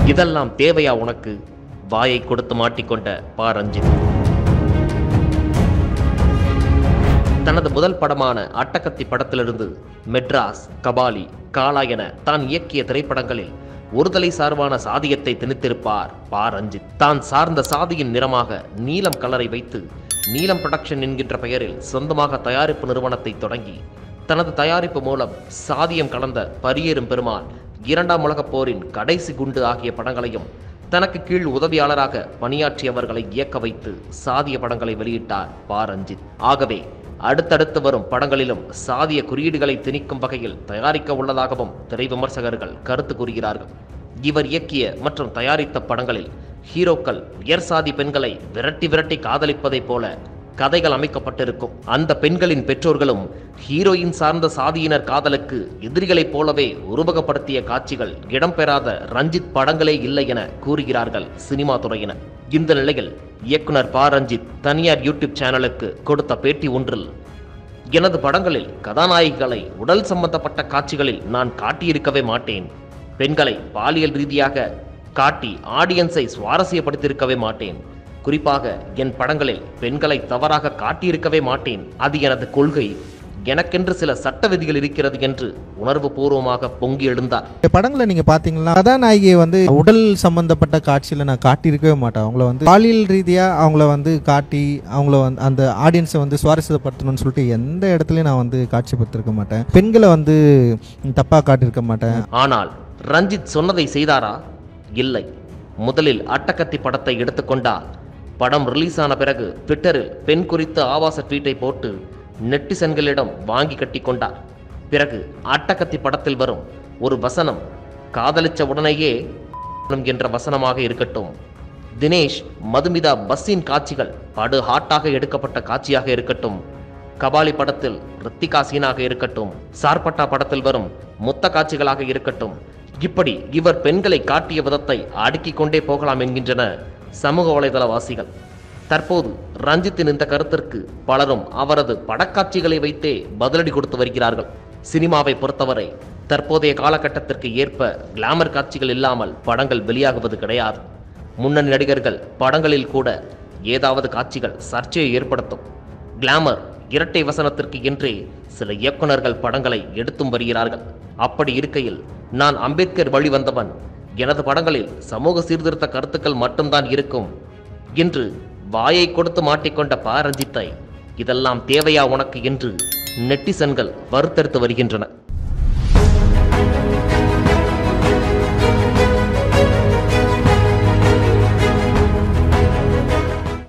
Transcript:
இதெல்லாம் தேவையா உனக்கு வாயை கொடுத்து மாட்டிக்கொண்ட பா ரஞ்சித் தனது முதல் படமான அட்டகத்தி படத்திலிருந்து மெட்ராஸ் கபாலி காலா என தான் இயக்கிய திரைப்படங்களில் ஒருதலை சார்பான சாதியத்தை திணித்திருப்பார் பா ரஞ்சித் தான் சார்ந்த சாதியின் நிறமாக நீலம் கலரை வைத்து நீலம் புரொடக்ஷன் என்கின்ற பெயரில் சொந்தமாக தயாரிப்பு நிறுவனத்தை தொடங்கி தனது தயாரிப்பு மூலம் சாதியம் கலந்த பரியேறும் பெருமாள் இரண்டாம் உலகப் போரின் கடைசி குண்டு ஆகிய படங்களையும் தனக்கு கீழ் உதவியாளராக பணியாற்றியவர்களை இயக்க வைத்து சாதிய படங்களை வெளியிட்டார் பா ரஞ்சித் ஆகவே அடுத்தடுத்து வரும் படங்களிலும் சாதிய குறியீடுகளை திணிக்கும் வகையில் தயாரிக்க உள்ளதாகவும் திரை விமர்சகர்கள் கருத்து கூறுகிறார்கள் இவர் இயக்கிய மற்றும் தயாரித்த படங்களில் ஹீரோக்கள் உயர் சாதி பெண்களை விரட்டி விரட்டி காதலிப்பதைப் போல கதைகள் அமைக்கப்பட்டிருக்கும் அந்த பெண்களின் பெற்றோர்களும் ஹீரோயின் சார்ந்த சாதியினர் காதலுக்கு எதிரிகளைப் போலவே உருவகப்படுத்திய காட்சிகள் இடம்பெறாத ரஞ்சித் படங்களே இல்லை என கூறுகிறார்கள் சினிமா துறையினர் இந்த நிலையில் இயக்குனர் பா ரஞ்சித் தனியார் யூடியூப் சேனலுக்கு கொடுத்த பேட்டி ஒன்றில் எனது படங்களில் கதாநாயகிகளை உடல் சம்பந்தப்பட்ட காட்சிகளில் நான் காட்டியிருக்கவே மாட்டேன் பெண்களை பாலியல் ரீதியாக காட்டி ஆடியன்ஸை சுவாரஸ்யப்படுத்தியிருக்கவே மாட்டேன் குறிப்பாக என் படங்களில் பெண்களை தவறாக காட்டியிருக்கவே மாட்டேன் அது எனது கொள்கை எனக்கென்று சில சட்ட விதிகள் இருக்கிறது என்று உணர்வு பூர்வமாக பொங்கி எழுந்தார் இந்த படங்களை நீங்க பாத்தீங்கன்னா கதாநாயகியை வந்து உடல் சம்பந்தப்பட்ட காட்சியில நான் காட்டியிருக்கவே மாட்டேன் அவங்கள வந்து பாலியல் ரீதியா அவங்கள வந்து காட்டி அவங்கள வந்து அந்த ஆடியன்ஸை வந்து சுவாரஸ்யப்படுத்தணும்னு சொல்லிட்டு எந்த இடத்துலயும் நான் வந்து காட்சிப்படுத்திருக்க மாட்டேன் பெண்களை வந்து தப்பா காட்டியிருக்க மாட்டேன் ஆனால் ரஞ்சித் சொன்னதை செய்தாரா இல்லை முதலில் அட்டகத்தி படத்தை எடுத்துக்கொண்டால் படம் ரிலீஸ் ஆன பிறகு ட்விட்டரில் பெண் குறித்த ஆபாச ட்வீட்டை போட்டு நெட்டிசன்களிடம் வாங்கி கட்டிக்கொண்டார் பிறகு அட்டகத்தி படத்தில் வரும் ஒரு வசனம் காதலிச்ச உடனேயே என்ற வசனமாக இருக்கட்டும் தினேஷ் மதுமிதா பஸ்ஸின் காட்சிகள் படு ஹாட்டாக எடுக்கப்பட்ட காட்சியாக இருக்கட்டும் கபாலி படத்தில் ரித்திகா சீனாக இருக்கட்டும் சார்பட்டா படத்தில் வரும் மொத்த காட்சிகளாக இருக்கட்டும் இப்படி இவர் பெண்களை காட்டிய விதத்தை அடுக்கிக் கொண்டே போகலாம் என்கின்றன சமூக வலைதளவாசிகள் தற்போது ரஞ்சித்தின் இந்த கருத்திற்கு பலரும் அவரது படக்காட்சிகளை வைத்தே பதிலடி கொடுத்து வருகிறார்கள் சினிமாவை பொறுத்தவரை தற்போதைய காலகட்டத்திற்கு ஏற்ப கிளாமர் காட்சிகள் இல்லாமல் படங்கள் வெளியாகுவது கிடையாது முன்னணி நடிகர்கள் படங்களில் கூட ஏதாவது காட்சிகள் சர்ச்சையை ஏற்படுத்தும் கிளாமர் இரட்டை வசனத்திற்கு என்றே சில இயக்குனர்கள் படங்களை எடுத்தும் வருகிறார்கள் அப்படி இருக்கையில் நான் அம்பேத்கர் வழி வந்தவன் எனது படங்களில் சமூக சீர்திருத்த கருத்துக்கள் மட்டும்தான் இருக்கும் என்று வாயை கொடுத்து மாட்டிக்கொண்ட பா ரஞ்சித்தை இதெல்லாம் தேவையா உனக்கு என்று நெட்டிசன்கள் வறுத்தெடுத்து வருகின்றன